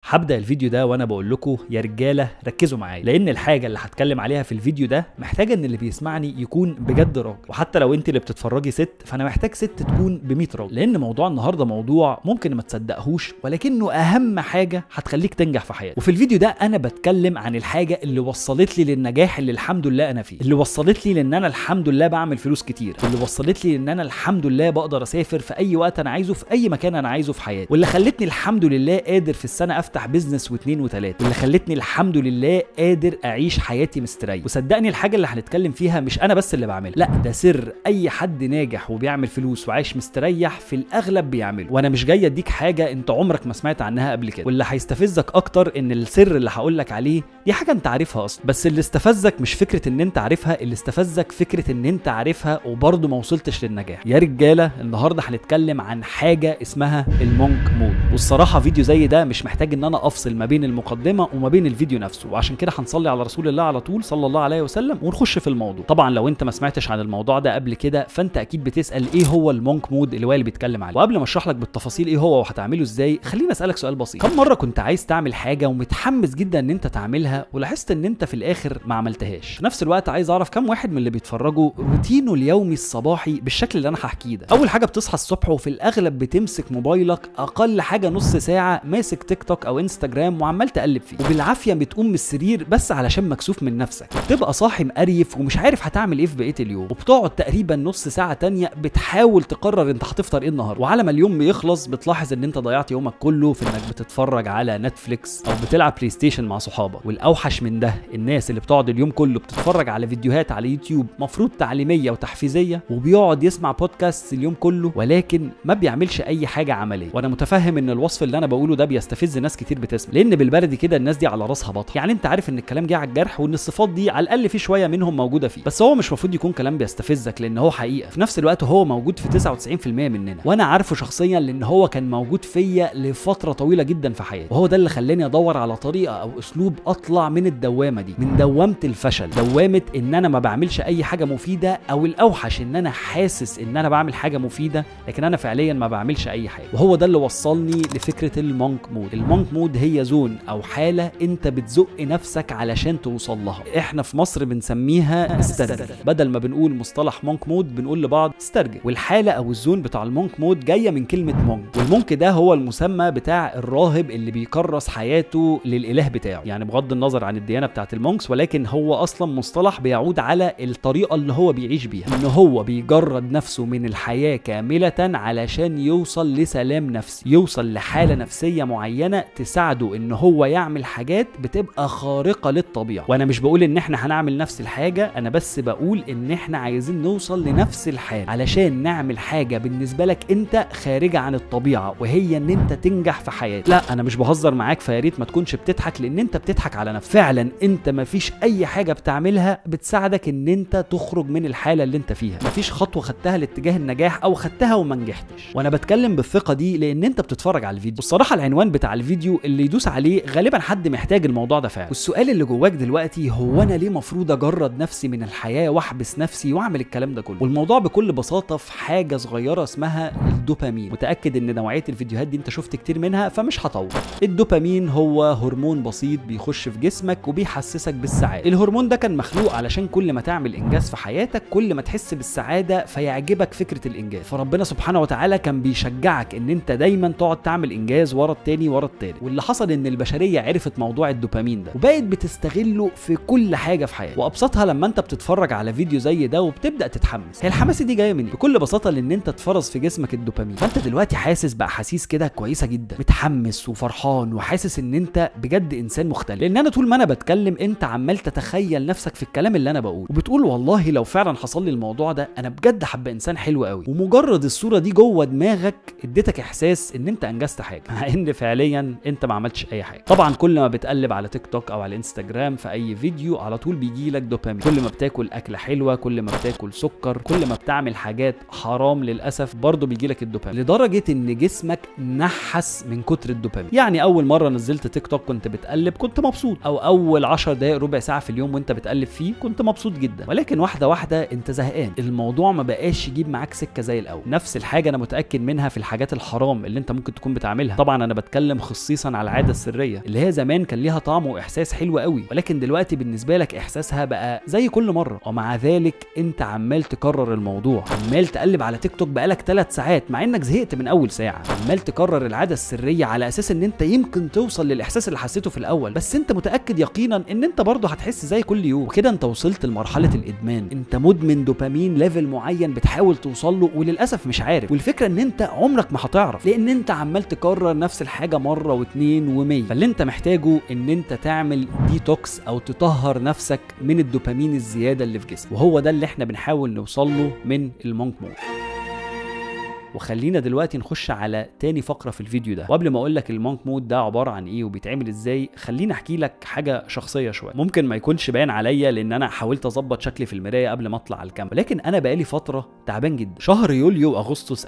هبدا الفيديو ده وانا بقول لكم يا رجاله ركزوا معايا لان الحاجه اللي هتكلم عليها في الفيديو ده محتاجه ان اللي بيسمعني يكون بجد راجل وحتى لو انت اللي بتتفرجي ست فانا محتاج ست تكون ب 100 راجل لان موضوع النهارده موضوع ممكن ما تصدقهوش ولكنه اهم حاجه هتخليك تنجح في حياتك وفي الفيديو ده انا بتكلم عن الحاجه اللي وصلت لي للنجاح اللي الحمد لله انا فيه اللي وصلت لي لان انا الحمد لله بعمل فلوس كتير واللي وصلت لي ان انا الحمد لله بقدر اسافر في اي وقت انا عايزه في اي مكان انا عايزه في حياتي واللي خلتني الحمد لله قادر في السنه افتح بيزنس واثنين وثلاثه واللي خلتني الحمد لله قادر اعيش حياتي مستريح وصدقني الحاجه اللي هنتكلم فيها مش انا بس اللي بعملها لا ده سر اي حد ناجح وبيعمل فلوس وعايش مستريح في الاغلب بيعمله وانا مش جاي اديك حاجه انت عمرك ما سمعت عنها قبل كده واللي هيستفزك اكتر ان السر اللي هقول لك عليه دي حاجه انت عارفها اصلا بس اللي استفزك مش فكره ان انت عارفها اللي استفزك فكره ان انت عارفها وبرضه ما وصلتش للنجاح يا رجاله النهارده هنتكلم عن حاجه اسمها المونك مود والصراحه فيديو زي ده مش محتاج ان انا افصل ما بين المقدمه وما بين الفيديو نفسه وعشان كده هنصلي على رسول الله على طول صلى الله عليه وسلم ونخش في الموضوع طبعا لو انت ما سمعتش عن الموضوع ده قبل كده فانت اكيد بتسال ايه هو المونك مود اللي وائل بيتكلم عليه وقبل ما اشرح لك بالتفاصيل ايه هو وهتعمله ازاي خليني اسالك سؤال بسيط كم مره كنت عايز تعمل حاجه ومتحمس جدا ان انت تعملها ولاحظت ان انت في الاخر ما عملتهاش في نفس الوقت عايز اعرف كم واحد من اللي بيتفرجوا روتينه اليومي الصباحي بالشكل اللي انا هحكيه ده اول حاجه بتصحى الصبح وفي الاغلب بتمسك موبايلك اقل حاجه نص ساعه ماسك تيك توك او انستجرام وعمال تقلب فيه وبالعافيه بتقوم من السرير بس علشان مكسوف من نفسك تبقى صاحي مقريف ومش عارف هتعمل ايه في بقيه اليوم وبتقعد تقريبا نص ساعه تانية بتحاول تقرر انت هتفطر ايه النهارده وعلى ما اليوم بيخلص بتلاحظ ان انت ضيعت يومك كله في انك بتتفرج على نتفليكس او بتلعب بلاي ستيشن مع صحابك والاوحش من ده الناس اللي بتقعد اليوم كله بتتفرج على فيديوهات على يوتيوب مفروض تعليميه وتحفيزيه وبيقعد يسمع بودكاست اليوم كله ولكن ما بيعملش اي حاجه عمليه وانا متفهم ان الوصف اللي انا بقوله ده بيستفز ناس كتير بتسمع لان بالبلدي كده الناس دي على راسها بطه يعني انت عارف ان الكلام جه على الجرح وان الصفات دي على الاقل في شويه منهم موجوده فيه بس هو مش المفروض يكون كلام بيستفزك لان هو حقيقه في نفس الوقت هو موجود في 99% مننا وانا عارفه شخصيا لان هو كان موجود فيا لفتره طويله جدا في حياتي وهو ده اللي خلاني ادور على طريقه او اسلوب اطلع من الدوامه دي من دوامه الفشل دوامه ان انا ما بعملش اي حاجه مفيده او الاوحش ان انا حاسس ان انا بعمل حاجه مفيده لكن انا فعليا ما بعملش اي حاجه وهو ده اللي وصلني لفكره المونك مود المونك مود هي زون او حاله انت بتزق نفسك علشان توصل لها احنا في مصر بنسميها استرجل بدل ما بنقول مصطلح مونك مود بنقول لبعض استرجل والحاله او الزون بتاع المونك مود جايه من كلمه مونك والمونك ده هو المسمى بتاع الراهب اللي بيكرس حياته للاله بتاعه يعني بغض النظر عن الديانه بتاعت المونكس ولكن هو اصلا مصطلح بيعود على الطريقه اللي هو بيعيش بيها ان هو بيجرد نفسه من الحياه كامله علشان يوصل لسلام نفسي يوصل لحاله نفسيه معينه تساعده ان هو يعمل حاجات بتبقى خارقه للطبيعه وانا مش بقول ان احنا هنعمل نفس الحاجه انا بس بقول ان احنا عايزين نوصل لنفس الحال علشان نعمل حاجه بالنسبه لك انت خارجه عن الطبيعه وهي ان انت تنجح في حياتك لا انا مش بهزر معاك فيا ريت ما تكونش بتضحك لان انت بتضحك على نفسك فعلا انت مفيش اي حاجه بتعملها بتساعدك ان انت تخرج من الحاله اللي انت فيها مفيش خطوه خدتها لاتجاه النجاح او خدتها وما نجحتش وانا بتكلم بالثقه دي لان انت بتتفرج على الفيديو والصراحه العنوان بتاع الفيديو اللي يدوس عليه غالبا حد محتاج الموضوع ده فعلا والسؤال اللي جواك دلوقتي هو انا ليه مفروض اجرد نفسي من الحياه واحبس نفسي واعمل الكلام ده كله والموضوع بكل بساطه في حاجه صغيره اسمها الدوبامين متاكد ان نوعيه الفيديوهات دي انت شفت كتير منها فمش هطول الدوبامين هو هرمون بسيط بيخش في جسمك وبيحسسك بالسعاده الهرمون ده كان مخلوق علشان كل ما تعمل انجاز في حياتك كل ما تحس بالسعاده فيعجبك فكره الانجاز فربنا سبحانه وتعالى كان بيشجعك ان انت دايما تقعد تعمل انجاز ورا التاني ورا التالت واللي حصل ان البشريه عرفت موضوع الدوبامين ده وبقت بتستغله في كل حاجه في حياتك وابسطها لما انت بتتفرج على فيديو زي ده وبتبدا تتحمس هي الحماسه دي جايه منين بكل بساطه لان انت اتفرز في جسمك الدوبامين فانت دلوقتي حاسس باحاسيس كده كويسه جدا متحمس وفرحان وحاسس ان انت بجد انسان مختلف لان انا طول ما انا بتكلم انت عمال تتخيل نفسك في الكلام اللي انا بقوله وبتقول والله لو فعلا حصل لي الموضوع ده انا بجد هبقى انسان حلو قوي ومجرد الصوره دي جوه دماغك اديتك احساس ان انت انجزت حاجه مع ان فعليا انت ما عملتش اي حاجه طبعا كل ما بتقلب على تيك توك او على انستجرام في اي فيديو على طول بيجي لك دوبامين كل ما بتاكل اكله حلوه كل ما بتاكل سكر كل ما بتعمل حاجات حرام للاسف برضه بيجي لك الدوبامين لدرجه ان جسمك نحس من كتر الدوبامين يعني اول مره نزلت تيك توك كنت بتقلب كنت مبسوط او اول 10 دقائق ربع ساعه في اليوم وانت بتقلب فيه كنت مبسوط جدا ولكن واحده واحده انت زهقان الموضوع ما بقاش يجيب معاك سكه زي الاول نفس الحاجه انا متاكد منها في الحاجات الحرام اللي انت ممكن تكون بتعملها طبعا انا بتكلم خصيصا رئيسا على العاده السريه اللي هي زمان كان ليها طعم واحساس حلو قوي ولكن دلوقتي بالنسبه لك احساسها بقى زي كل مره ومع ذلك انت عمال تكرر الموضوع عمال تقلب على تيك توك بقالك ثلاث ساعات مع انك زهقت من اول ساعه عمال تكرر العاده السريه على اساس ان انت يمكن توصل للاحساس اللي حسيته في الاول بس انت متاكد يقينا ان انت برضه هتحس زي كل يوم وكده انت وصلت لمرحله الادمان انت مدمن دوبامين ليفل معين بتحاول توصل له وللاسف مش عارف والفكره ان انت عمرك ما هتعرف لان انت عمال تكرر نفس الحاجه مره واثنين ومية فاللي انت محتاجه ان انت تعمل ديتوكس او تطهر نفسك من الدوبامين الزياده اللي في جسمك وهو ده اللي احنا بنحاول نوصل له من المونك مود وخلينا دلوقتي نخش على تاني فقره في الفيديو ده وقبل ما اقول لك المونك مود ده عباره عن ايه وبيتعمل ازاي خليني احكي لك حاجه شخصيه شويه ممكن ما يكونش باين عليا لان انا حاولت اظبط شكلي في المرايه قبل ما اطلع على الكاميرا لكن انا بقالي فتره تعبان جدا شهر يوليو واغسطس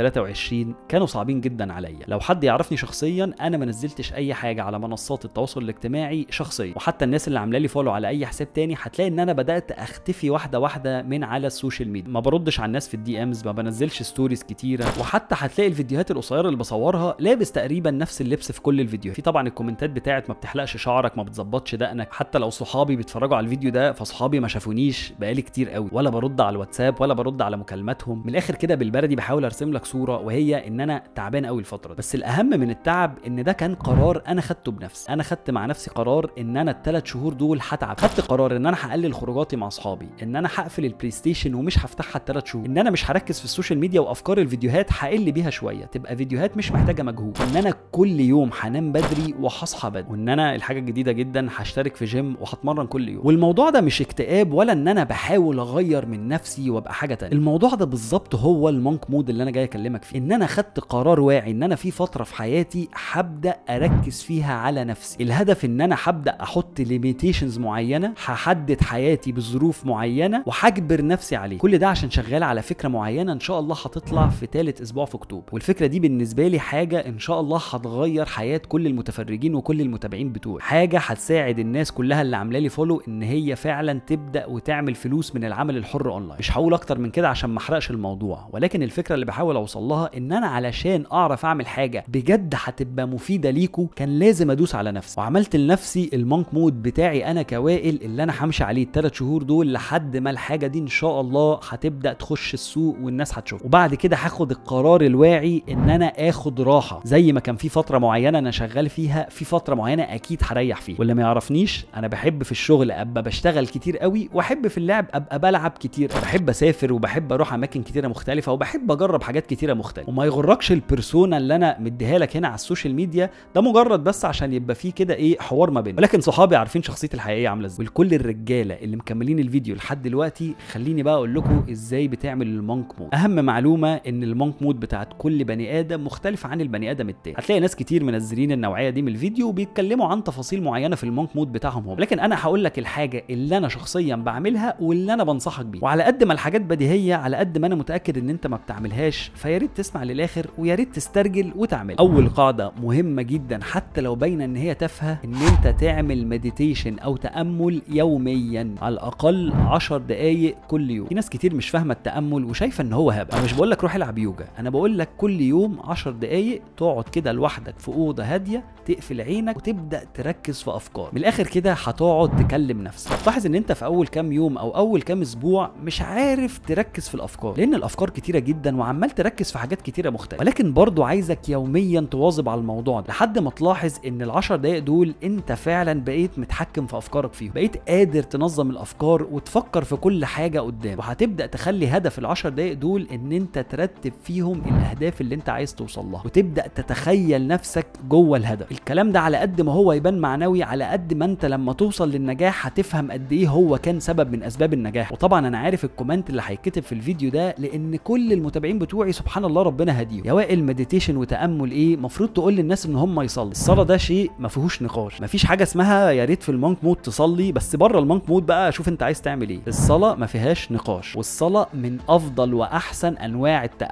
2023 كانوا صعبين جدا عليا لو حد يعرفني شخصيا انا ما نزلتش اي حاجه على منصات التواصل الاجتماعي شخصيا وحتى الناس اللي عامله لي فولو على اي حساب تاني هتلاقي ان انا بدات اختفي واحده واحده من على السوشيال ميديا ما بردش على الناس في الدي امز ما بنزلش ستوريز كتيره وحتى هتلاقي الفيديوهات القصيره اللي بصورها لابس تقريبا نفس اللبس في كل الفيديوهات في طبعا الكومنتات بتاعت ما بتحلقش شعرك ما بتظبطش دقنك حتى لو صحابي بيتفرجوا على الفيديو ده فصحابي ما شافونيش بقالي كتير قوي ولا برد على الواتساب ولا برد على مكالماتهم من الاخر كده بالبلدي بحاول ارسم لك صوره وهي ان انا تعبان قوي الفتره دي بس الاهم من التعب ان ده كان قرار انا خدته بنفسي انا خدت مع نفسي قرار ان انا الثلاث شهور دول هتعب خدت قرار ان انا هقلل خروجاتي مع اصحابي ان انا هقفل البلاي ستيشن ومش هفتحها الثلاث شهور ان انا مش هركز في السوشيال ميديا وافكار الفيديوهات هقل بيها شويه تبقى فيديوهات مش محتاجه مجهود ان انا كل يوم هنام بدري وهصحى بدري وان انا الحاجه الجديده جدا هشترك في جيم وهتمرن كل يوم والموضوع ده مش اكتئاب ولا ان انا بحاول اغير من نفسي وابقى حاجه تانية الموضوع ده بالظبط هو المونك مود اللي انا جاي اكلمك فيه ان انا خدت قرار واعي ان انا في فتره في حياتي هبدا اركز فيها على نفسي الهدف ان انا هبدا احط ليميتيشنز معينه هحدد حياتي بظروف معينه وهجبر نفسي عليه كل ده عشان شغال على فكره معينه ان شاء الله هتطلع في ثالث اسبوع في اكتوبر والفكره دي بالنسبه لي حاجه ان شاء الله هتغير حياه كل المتفرجين وكل المتابعين بتوعي حاجه هتساعد الناس كلها اللي عامله لي فولو ان هي فعلا تبدا وتعمل فلوس من العمل الحر اونلاين مش هقول اكتر من كده عشان ما احرقش الموضوع ولكن الفكره اللي بحاول اوصل لها ان انا علشان اعرف اعمل حاجه بجد هتبقى مفيده ليكو كان لازم ادوس على نفسي وعملت لنفسي المونك مود بتاعي انا كوائل اللي انا همشي عليه الثلاث شهور دول لحد ما الحاجه دي ان شاء الله هتبدا تخش السوق والناس هتشوف وبعد كده هاخد القرار الواعي ان انا اخد راحه زي ما كان في فتره معينه انا شغال فيها في فتره معينه اكيد هريح فيها واللي ما يعرفنيش انا بحب في الشغل ابقى بشتغل كتير قوي واحب في اللعب ابقى بلعب كتير بحب اسافر وبحب اروح اماكن كتيره مختلفه وبحب اجرب حاجات كتيره مختلفه وما يغركش البيرسونا اللي انا مديها لك هنا على السوشيال ميديا ده مجرد بس عشان يبقى فيه كده ايه حوار ما بيننا ولكن صحابي عارفين شخصيتي الحقيقيه عامله ازاي ولكل الرجاله اللي مكملين الفيديو لحد دلوقتي خليني بقى اقول لكم ازاي بتعمل المونك مود اهم معلومه ان المونك مود بتاعت كل بني ادم مختلف عن البني ادم التاني هتلاقي ناس كتير منزلين النوعيه دي من الفيديو وبيتكلموا عن تفاصيل معينه في المونك مود بتاعهم هم لكن انا هقول لك الحاجه اللي انا شخصيا بعملها واللي انا بنصحك بيها وعلى قد ما الحاجات بديهيه على قد ما انا متاكد ان انت ما بتعملهاش فيا ريت تسمع للاخر ويا ريت تسترجل وتعمل اول قاعده مهمه جدا حتى لو باينه ان هي تافهه ان انت تعمل مديتيشن او تامل يوميا على الاقل 10 دقائق كل يوم في ناس كتير مش فاهمه التامل وشايفه ان هو هبل انا مش بقول لك روح العب يوجا انا بقول لك كل يوم 10 دقائق تقعد كده لوحدك في اوضه هاديه تقفل عينك وتبدا تركز في افكار من الاخر كده هتقعد تكلم نفسك هتلاحظ ان انت في اول كام يوم او اول كام اسبوع مش عارف تركز في الافكار لان الافكار كتيره جدا وعمال تركز في حاجات كتيره مختلفه ولكن برضو عايزك يوميا تواظب على الموضوع ده لحد ما تلاحظ ان العشر دقايق دول انت فعلا بقيت متحكم في افكارك فيهم بقيت قادر تنظم الافكار وتفكر في كل حاجه قدام وهتبدا تخلي هدف العشر دقايق دول ان انت ترتب فيهم الاهداف اللي انت عايز توصل لها وتبدا تتخيل نفسك جوه الهدف الكلام ده على قد ما هو يبان معنوي على قد ما انت لما توصل للنجاح هتفهم قد ايه هو كان سبب من اسباب النجاح وطبعا انا عارف الكومنت اللي هيتكتب في الفيديو ده لان كل المتابعين بتوعي سبحان الله ربنا هديهم يا وائل مديتيشن وتامل ايه المفروض تقول للناس ان هم يصلوا الصلاه ده شيء ما فيهوش نقاش ما فيش حاجه اسمها يا ريت في المونك مود تصلي بس بره المونك مود بقى شوف انت عايز تعمل ايه الصلاه ما فيهاش نقاش والصلاه من افضل واحسن انواع التامل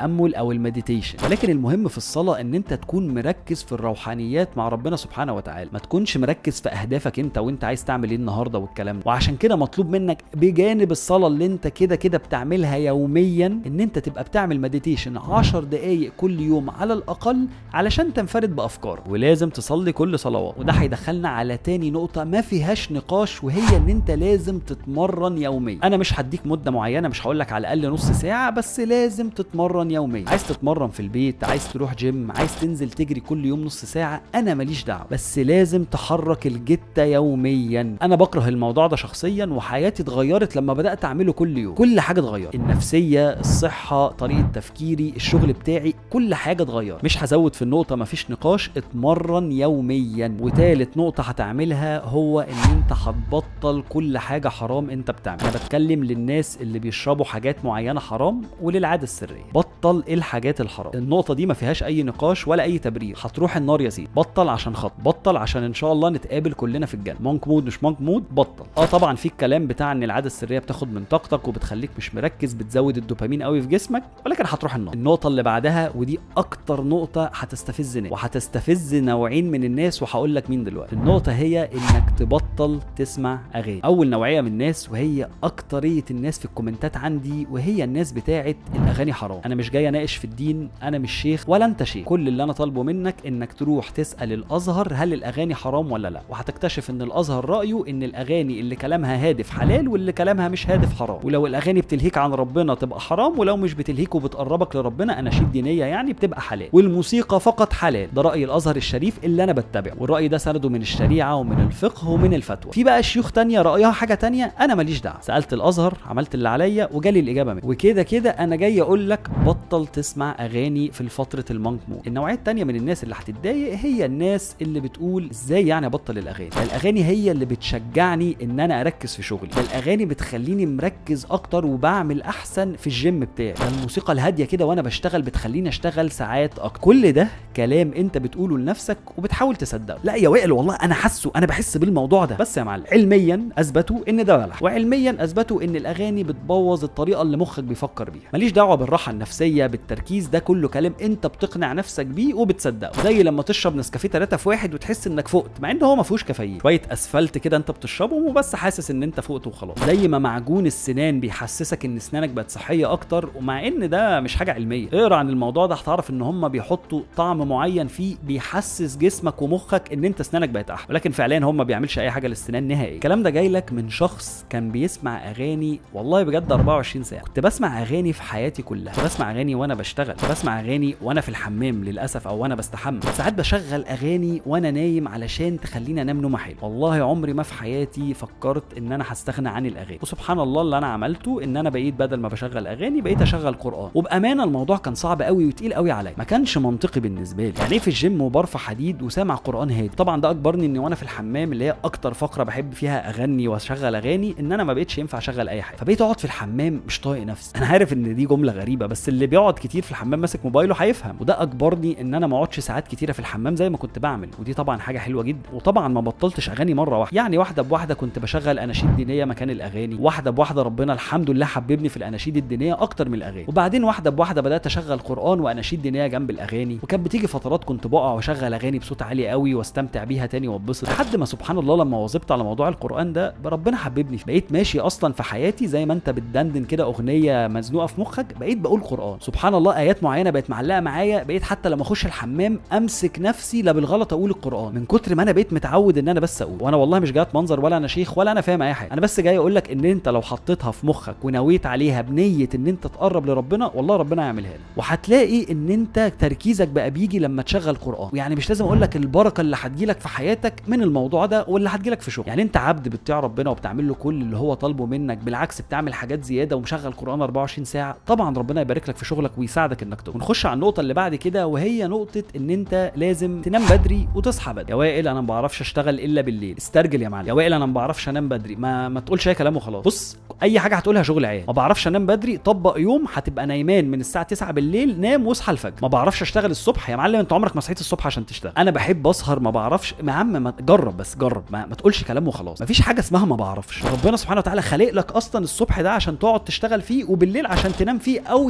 التامل او المديتيشن ولكن المهم في الصلاه ان انت تكون مركز في الروحانيات مع ربنا سبحانه وتعالى ما تكونش مركز في اهدافك انت وانت عايز تعمل ايه النهارده والكلام ده وعشان كده مطلوب منك بجانب الصلاه اللي انت كده كده بتعملها يوميا ان انت تبقى بتعمل مديتيشن 10 دقائق كل يوم على الاقل علشان تنفرد بافكارك ولازم تصلي كل صلوات وده هيدخلنا على تاني نقطه ما فيهاش نقاش وهي ان انت لازم تتمرن يوميا انا مش هديك مده معينه مش هقول لك على الاقل نص ساعه بس لازم تتمرن يوميا عايز تتمرن في البيت عايز تروح جيم عايز تنزل تجري كل يوم نص ساعه انا ماليش دعوه بس لازم تحرك الجته يوميا انا بكره الموضوع ده شخصيا وحياتي اتغيرت لما بدات اعمله كل يوم كل حاجه اتغيرت النفسيه الصحه طريقه تفكيري الشغل بتاعي كل حاجه اتغيرت مش هزود في النقطه مفيش نقاش اتمرن يوميا وتالت نقطه هتعملها هو ان انت هتبطل كل حاجه حرام انت بتعملها انا بتكلم للناس اللي بيشربوا حاجات معينه حرام وللعاده السريه بطل الحاجات الحرام النقطه دي ما فيهاش اي نقاش ولا اي تبرير هتروح النار يا سيدي بطل عشان خط بطل عشان ان شاء الله نتقابل كلنا في الجنه مونك مود مش مونك مود بطل اه طبعا في الكلام بتاع ان العاده السريه بتاخد من طاقتك وبتخليك مش مركز بتزود الدوبامين قوي في جسمك ولكن هتروح النار النقطه اللي بعدها ودي اكتر نقطه هتستفز ناس وهتستفز نوعين من الناس وهقول لك مين دلوقتي النقطه هي انك تبطل تسمع اغاني اول نوعيه من الناس وهي اكتريه الناس في الكومنتات عندي وهي الناس بتاعه الاغاني حرام انا مش جاي اناقش في الدين انا مش شيخ ولا انت شيخ كل اللي انا طالبه منك انك تروح تسال الازهر هل الاغاني حرام ولا لا وهتكتشف ان الازهر رايه ان الاغاني اللي كلامها هادف حلال واللي كلامها مش هادف حرام ولو الاغاني بتلهيك عن ربنا تبقى حرام ولو مش بتلهيك وبتقربك لربنا اناشيد دينيه يعني بتبقى حلال والموسيقى فقط حلال ده راي الازهر الشريف اللي انا بتبعه والراي ده سنده من الشريعه ومن الفقه ومن الفتوى في بقى شيوخ تانية رايها حاجه تانية انا ماليش دعوه سالت الازهر عملت اللي عليا وجالي الاجابه منه وكده كده انا جاي اقول لك بطل تسمع اغاني في فتره المانك مود النوعيه التانية من الناس اللي هتتضايق هي الناس اللي بتقول ازاي يعني ابطل الاغاني ده الاغاني هي اللي بتشجعني ان انا اركز في شغلي ده الاغاني بتخليني مركز اكتر وبعمل احسن في الجيم بتاعي ده الموسيقى الهاديه كده وانا بشتغل بتخليني اشتغل ساعات اكتر كل ده كلام انت بتقوله لنفسك وبتحاول تصدقه لا يا وائل والله انا حاسه انا بحس بالموضوع ده بس يا معلم علميا اثبتوا ان ده بلح وعلميا اثبتوا ان الاغاني بتبوظ الطريقه اللي مخك بيفكر بيها ماليش دعوه بالراحه النفسيه بالتركيز ده كله كلام انت بتقنع نفسك بيه وبتصدقه زي لما تشرب نسكافيه 3 في واحد وتحس انك فقت مع ان هو ما فيهوش كافيين شويه اسفلت كده انت بتشربهم وبس حاسس ان انت فقت وخلاص زي ما معجون السنان بيحسسك ان اسنانك بقت صحيه اكتر ومع ان ده مش حاجه علميه اقرا عن الموضوع ده هتعرف ان هم بيحطوا طعم معين فيه بيحسس جسمك ومخك ان انت اسنانك بقت احلى ولكن فعليا هم ما بيعملش اي حاجه للسنان نهائي الكلام ده جاي لك من شخص كان بيسمع اغاني والله بجد 24 ساعه كنت بسمع اغاني في حياتي كلها كنت بسمع اغاني وانا بشتغل كنت بسمع اغاني وانا في الحمام للاسف او وانا بستحمى ساعات بشغل اغاني وانا نايم علشان تخليني انام نوم حلو والله عمري ما في حياتي فكرت ان انا هستغنى عن الاغاني وسبحان الله اللي انا عملته ان انا بقيت بدل ما بشغل اغاني بقيت اشغل قران وبامانه الموضوع كان صعب قوي وتقيل قوي عليا ما كانش منطقي بالنسبه لي يعني إيه في الجيم وبرفع حديد وسامع قران هادي طبعا ده اجبرني اني وانا في الحمام اللي هي اكتر فقره بحب فيها اغني واشغل اغاني ان انا ما بقتش ينفع اشغل اي حاجه فبقيت اقعد في الحمام مش طايق نفسي انا عارف ان دي جمله غريبه بس اللي بيقعد كتير في الحمام ماسك موبايله هيفهم وده اجبرني ان انا ما اقعدش ساعات كتيره في الحمام زي ما كنت بعمل ودي طبعا حاجه حلوه جدا وطبعا ما بطلتش اغاني مره واحده يعني واحده بواحده كنت بشغل اناشيد دينيه مكان الاغاني واحده بواحده ربنا الحمد لله حببني في الاناشيد الدينيه اكتر من الاغاني وبعدين واحده بواحده بدات اشغل قران واناشيد دينيه جنب الاغاني وكانت بتيجي فترات كنت بقع واشغل اغاني بصوت عالي قوي واستمتع بيها تاني واتبسط لحد ما سبحان الله لما واظبت على موضوع القران ده ربنا حببني فيه. بقيت ماشي اصلا في حياتي زي ما انت بتدندن كده اغنيه مزنوقه في مخك بقيت بقول قران سبحان الله ايات معينه بقت معلقه معايا بقيت حتى لما اخش الحمام امسك نفسي لا بالغلط اقول القران من كتر ما انا بقيت متعود ان انا بس اقول وانا والله مش جاي منظر ولا انا شيخ ولا انا فاهم اي حاجه انا بس جاي اقول لك ان انت لو حطيتها في مخك ونويت عليها بنيه ان انت تقرب لربنا والله ربنا هيعملها لك وهتلاقي ان انت تركيزك بقى بيجي لما تشغل قران يعني مش لازم اقول لك البركه اللي هتجيلك في حياتك من الموضوع ده واللي هتجيلك في شغل يعني انت عبد بتطيع ربنا وبتعمل له كل اللي هو طالبه منك بالعكس بتعمل حاجات زياده ومشغل قران 24 ساعه طبعا ربنا يبارك لك في شغلك ويساعدك انك تقوم ونخش على النقطه اللي بعد كده وهي نقطه ان انت لازم تنام بدري وتصحى بدري يا وائل انا ما بعرفش اشتغل الا بالليل استرجل يا معلم يا وائل انا ما بعرفش انام بدري ما ما تقولش اي كلام وخلاص بص اي حاجه هتقولها شغل عيال ما بعرفش انام بدري طبق يوم هتبقى نايمان من الساعه 9 بالليل نام واصحى الفجر ما بعرفش اشتغل الصبح يا معلم انت عمرك ما صحيت الصبح عشان تشتغل انا بحب اسهر ما بعرفش يا عم ما جرب بس جرب ما, ما تقولش كلام وخلاص مفيش حاجه اسمها ما بعرفش ربنا سبحانه وتعالى خالق لك اصلا الصبح ده عشان تقعد تشتغل فيه وبالليل عشان تنام فيه او يعني لو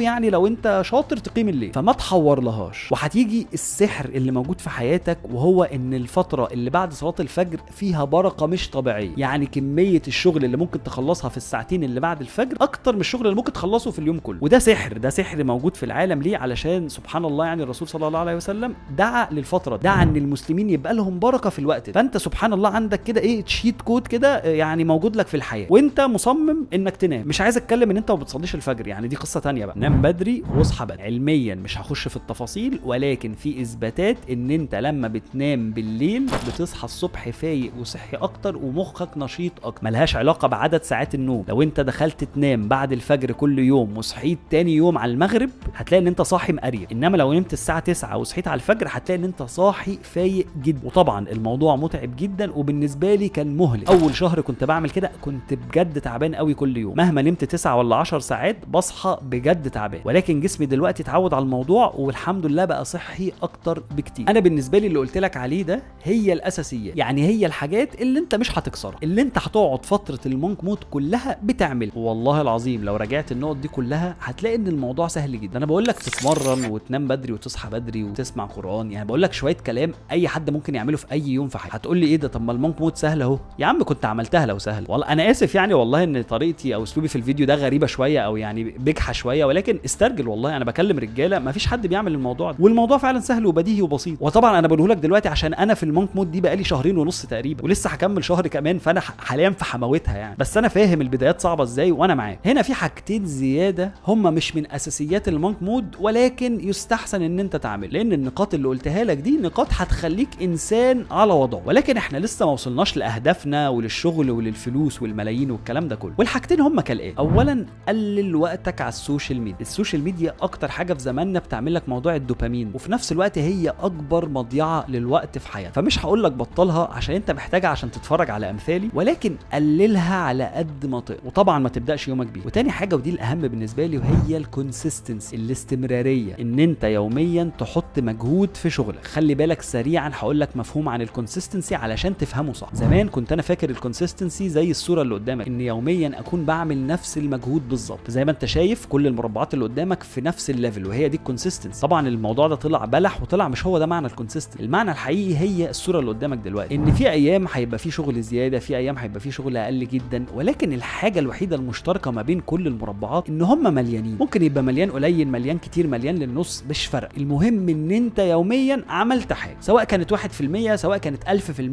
لو انت شاطر تقيم الليل فما تحور لهاش وهتيجي السحر اللي موجود في حياتك وهو ان الفتره اللي بعد صلاه الفجر فيها بركه مش طبيعيه يعني كميه الشغل اللي ممكن تخلصها في الساعتين اللي بعد الفجر اكتر من الشغل اللي ممكن تخلصه في اليوم كله وده سحر ده سحر موجود في العالم ليه علشان سبحان الله يعني الرسول صلى الله عليه وسلم دعا للفتره دعا ان المسلمين يبقى لهم بركه في الوقت ده فانت سبحان الله عندك كده ايه تشيت كود كده آه، يعني موجود لك في الحياه وانت مصمم انك تنام مش عايز اتكلم ان انت ما بتصليش الفجر يعني دي قصه تانية بقى نام بدري واصحى بدري علميا مش هخش في التفاصيل ولكن في اثباتات ان انت لما بتنام بالليل بتصحى الصبح فايق وصحي اكتر ومخك نشيط اكتر ملهاش علاقه بعدد ساعات النوم لو انت دخلت تنام بعد الفجر كل يوم وصحيت تاني يوم على المغرب هتلاقي ان انت صاحي مقريف انما لو نمت الساعه 9 وصحيت على الفجر هتلاقي ان انت صاحي فايق جدا وطبعا الموضوع متعب جدا وبالنسبه لي كان مهلك اول شهر كنت بعمل كده كنت بجد تعبان قوي كل يوم مهما نمت 9 ولا 10 ساعات بصحى بجد تعبان ولكن جسمي دلوقتي اتعود على الموضوع والحمد لله بقى صحي اكتر بكتير انا بالنسبه لي اللي قلت لك عليه ده هي الاساسيات يعني هي الحاجات اللي انت مش هتكسرها اللي انت هتقعد فتره المونك مود كلها بتعمل والله العظيم لو راجعت النقط دي كلها هتلاقي ان الموضوع سهل جدا انا بقول لك تتمرن وتنام بدري وتصحى بدري وتسمع قران يعني بقول لك شويه كلام اي حد ممكن يعمله في اي يوم في حياته هتقول لي ايه ده طب ما المونك مود سهل اهو يا عم كنت عملتها لو سهل والله انا اسف يعني والله ان طريقتي او اسلوبي في الفيديو ده غريبه شويه او يعني بجحه شويه ولكن استرجل والله انا بكلم رجاله ما فيش حد بيعمل الموضوع ده والموضوع فعلا سهل وبديهي وبسيط وطبعا انا بقوله لك دلوقتي عشان انا في المونك مود دي بقالي شهرين ونص تقريبا ولسه هكمل شهر كمان فانا ح- حاليا في حماوتها يعني بس انا فاهم البدايات صعبه ازاي وانا معاك هنا في حاجتين زياده هم مش من اساسيات المونك مود ولكن يستحسن ان انت تعمل لان النقاط اللي قلتها لك دي نقاط هتخليك انسان على وضعه ولكن احنا لسه ما وصلناش لاهدافنا وللشغل وللفلوس والملايين والكلام ده كله والحاجتين هم كالاتي اولا قلل وقتك على السوشيال ميديا السوشيال ميديا اكتر حاجه في زماننا بتعمل لك موضوع الدوبامين وفي نفس الوقت هي اكبر مضيعه للوقت في حياتك فمش هقول لك بطلها عشان انت محتاجها عشان تتفرج على امثالي ولكن قللها على قد ما تقدر وطبعا ما تبداش يومك بيها وتاني حاجه ودي الاهم بالنسبه لي وهي الكونسيستنسي الاستمراريه ان انت يوميا تحط مجهود في شغلك خلي بالك سريعا هقول لك مفهوم عن الكونسيستنسي علشان تفهمه صح زمان كنت انا فاكر الكونسيستنسي زي الصوره اللي قدامك ان يوميا اكون بعمل نفس المجهود بالظبط زي ما انت شايف كل المربعات اللي قدامك في نفس الليفل وهي دي الكونسيستنسي طبعا الموضوع ده طلع بلح وطلع مش هو ده معنى الكونسيستنسي المعنى الحقيقي هي الصوره اللي قدامك دلوقتي ان في ايام هيبقى في شغل زياده في ايام هيبقى في شغل اقل جدا ولكن الحاجه الوحيده المشتركه ما بين كل المربعات ان هم مليانين ممكن يبقى مليان قليل مليان كتير مليان للنص مش فارق المهم ان انت يوميا عملت حاجه سواء كانت 1% سواء كانت 1000%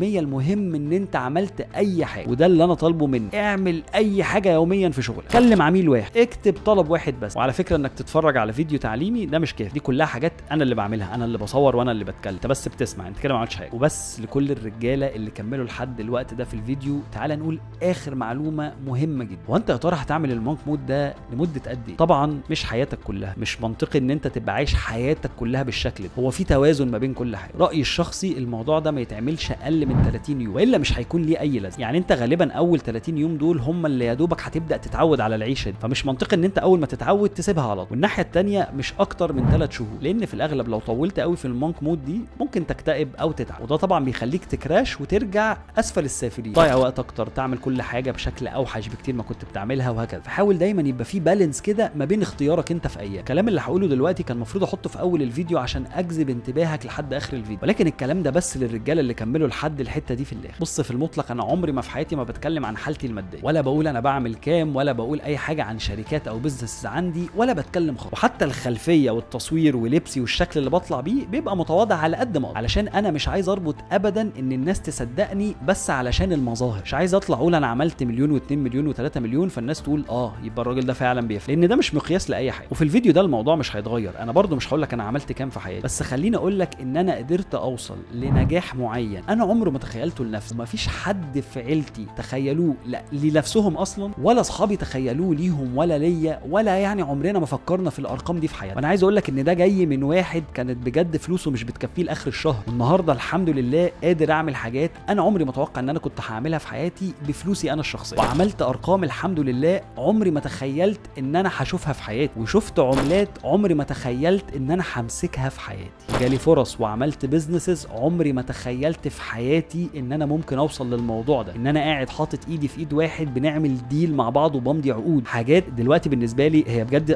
المهم ان انت عملت اي حاجه وده اللي انا طالبه منك اعمل اي حاجه يوميا في شغلك كلم عميل واحد اكتب طلب واحد بس وعلى فكره انك تتفرج على فيديو تعليمي ده مش كافي دي كلها حاجات انا اللي بعملها انا اللي بصور وانا اللي بتكلم انت بس بتسمع انت كده ما عملتش حاجه وبس لكل الرجاله اللي كملوا لحد الوقت ده في الفيديو تعال نقول اخر معلومه مهمه جدا وانت يا ترى هتعمل المونك مود ده لمده قد ايه طبعا مش حياتك كلها مش منطقي ان انت تبقى عايش حياتك كلها بالشكل ده هو في توازن ما بين كل حاجه رايي الشخصي الموضوع ده ما يتعملش اقل من 30 يوم والا مش هيكون ليه اي لازمه يعني انت غالبا اول 30 يوم دول هم اللي يا دوبك هتبدا تتعود على العيشه دي فمش منطقي ان انت اول ما تتعود تسيبها على طول والناحيه الثانيه مش اكتر من 3 شهور لان في الاغلب لو طولت قوي في المونك مود دي ممكن تكتئب او تتعب وده طبعا بيخليك تكراش وترجع اسفل السافلين ضيع وقت اكتر تعمل كل حاجه بشكل اوحش بكتير ما كنت بتعملها وهكذا فحاول دايما يبقى في بالانس كده ما بين اختيارك انت في ايام الكلام اللي هقوله دلوقتي كان المفروض احطه في اول الفيديو عشان اجذب انتباهك لحد اخر الفيديو ولكن الكلام ده بس للرجاله اللي كملوا لحد الحته دي في الاخر بص في المطلق انا عمري ما في حياتي ما بتكلم عن حالتي الماديه ولا بقول انا بعمل كام ولا بقول اي حاجه عن شركات او بزنس عندي ولا بتكلم خالص وحتى الخلفيه والتصوير ولبسي والشكل اللي بطلع بيه بيبقى متواضع على قد ما أقدر. علشان انا مش عايز اربط ابدا ان الناس تصدقني بس علشان المظاهر مش عايز اطلع اقول انا عملت مليون و2 مليون و3 مليون فالناس تقول اه يبقى الراجل ده فعلا بيفرق لان ده مش مقياس لاي حاجه وفي الفيديو ده الموضوع مش هيتغير انا برضو مش هقول لك انا عملت كام في حياتي بس خليني اقول لك ان انا قدرت اوصل لنجاح معين انا عمري ما تخيلته لنفسي ومفيش حد في عيلتي تخيلوه لا لنفسهم اصلا ولا اصحابي تخيلوه ليهم ولا ليا ولا يعني عمرنا ما فكرنا في الارقام دي في حياتنا وانا عايز اقول لك ان ده جاي من واحد كانت بجد فلوسه مش بتكفيه لاخر الشهر النهارده الحمد لله قادر اعمل حاجات انا عمري ما اتوقع ان انا كنت هعملها في حياتي بفلوسي انا الشخصيه وعملت ارقام الحمد لله عمري ما تخيلت ان انا هشوفها في حياتي وشفت عملات عمري ما تخيلت ان انا همسكها في حياتي جالي فرص وعملت بيزنسز عمري ما تخيلت في حياتي ان انا ممكن اوصل للموضوع ده ان انا قاعد حاطط ايدي في ايد واحد بنعمل ديل مع بعض وبمضي عقود حاجات دلوقتي بالنسبه لي هي بجد عبيطه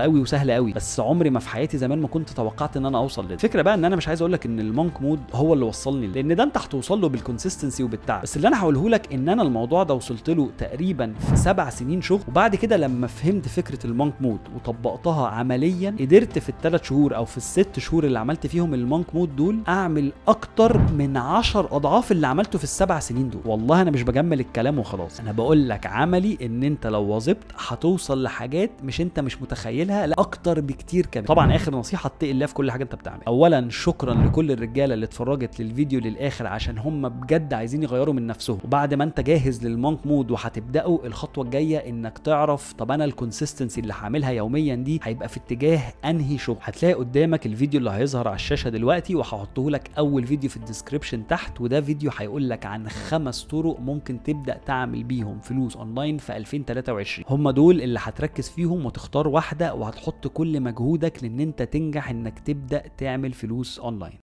قوي وسهله قوي بس عمري ما في حياتي زمان ما كنت توقعت ان انا اوصل لده الفكره بقى ان انا مش عايز اقول لك ان المونك مود هو اللي وصلني لان ده انت هتوصل له بالكونسيستنسي وبالتعب بس اللي انا هقوله لك ان انا الموضوع ده وصلت له تقريبا في سبع سنين شغل وبعد كده لما فهمت فكره المونك مود وطبقتها عمليا قدرت في الثلاث شهور او في الست شهور اللي عملت فيهم المونك مود دول اعمل اكتر من 10 اضعاف اللي عملته في السبع سنين دول والله انا مش بجمل الكلام وخلاص انا بقول لك عملي ان انت لو واظبت هتوصل لحاجات مش انت مش متخيلها لا اكتر بكتير كمان طبعا اخر نصيحه اتقي الله في كل حاجه انت بتعملها اولا شكرا لكل الرجاله اللي اتفرجت للفيديو للاخر عشان هم بجد عايزين يغيروا من نفسهم وبعد ما انت جاهز للمونك مود وهتبداوا الخطوه الجايه انك تعرف طب انا الكونسيستنسي اللي هعملها يوميا دي هيبقى في اتجاه انهي شغل هتلاقي قدامك الفيديو اللي هيظهر على الشاشه دلوقتي وهحطه لك اول فيديو في الديسكربشن تحت وده فيديو هيقول لك عن خمس طرق ممكن تبدا تعمل بيهم فلوس اونلاين في 2023 هم دول اللي هتركز فيهم وتختار واحده وهتحط كل مجهودك لان انت تنجح انك تبدا تعمل فلوس اونلاين